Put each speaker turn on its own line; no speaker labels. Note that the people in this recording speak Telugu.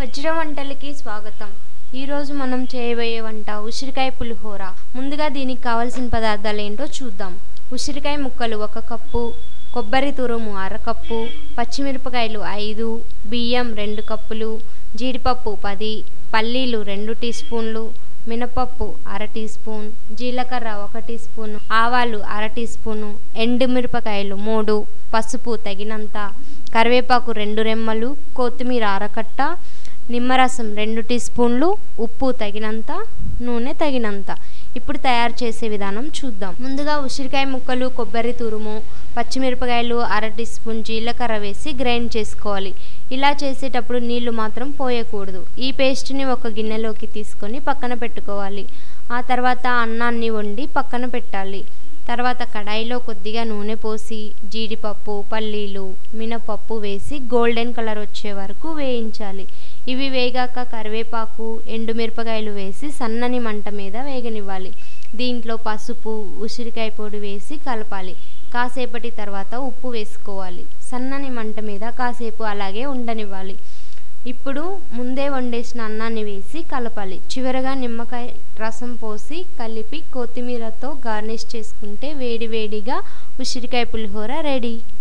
వజ్ర వంటలకి స్వాగతం ఈరోజు మనం చేయబోయే వంట ఉసిరికాయ పులిహోర ముందుగా దీనికి కావలసిన పదార్థాలు ఏంటో చూద్దాం ఉసిరికాయ ముక్కలు ఒక కప్పు కొబ్బరి తురుము అరకప్పు పచ్చిమిరపకాయలు ఐదు బియ్యం రెండు కప్పులు జీడిపప్పు పది పల్లీలు రెండు టీ స్పూన్లు మినపప్పు అర టీ స్పూన్ జీలకర్ర ఒక టీ స్పూన్ ఆవాలు అర టీ స్పూను ఎండుమిరపకాయలు మూడు పసుపు తగినంత కరివేపాకు రెండు రెమ్మలు కొత్తిమీర అరకట్ట నిమ్మరసం రెండు టీ స్పూన్లు ఉప్పు తగినంత నూనె తగినంత ఇప్పుడు తయారు చేసే విధానం చూద్దాం ముందుగా ఉసిరికాయ ముక్కలు కొబ్బరి తురుము పచ్చిమిరపకాయలు అర టీ స్పూన్ జీలకర్ర వేసి గ్రైండ్ చేసుకోవాలి ఇలా చేసేటప్పుడు నీళ్లు మాత్రం పోయకూడదు ఈ పేస్ట్ని ఒక గిన్నెలోకి తీసుకొని పక్కన పెట్టుకోవాలి ఆ తర్వాత అన్నాన్ని వండి పక్కన పెట్టాలి తర్వాత కడాయిలో కొద్దిగా నూనె పోసి జీడిపప్పు పల్లీలు మినపప్పు వేసి గోల్డెన్ కలర్ వచ్చే వరకు వేయించాలి ఇవి వేగాక కరివేపాకు ఎండుమిరపకాయలు వేసి సన్నని మంట మీద వేగనివ్వాలి దీంట్లో పసుపు ఉసిరికాయ పొడి వేసి కలపాలి కాసేపటి తర్వాత ఉప్పు వేసుకోవాలి సన్నని మంట మీద కాసేపు అలాగే ఉండనివ్వాలి ఇప్పుడు ముందే వండేసిన అన్నాన్ని వేసి కలపాలి చివరగా నిమ్మకాయ రసం పోసి కలిపి కొత్తిమీరతో గార్నిష్ చేసుకుంటే వేడి వేడిగా ఉసిరికాయ పులిహోర రెడీ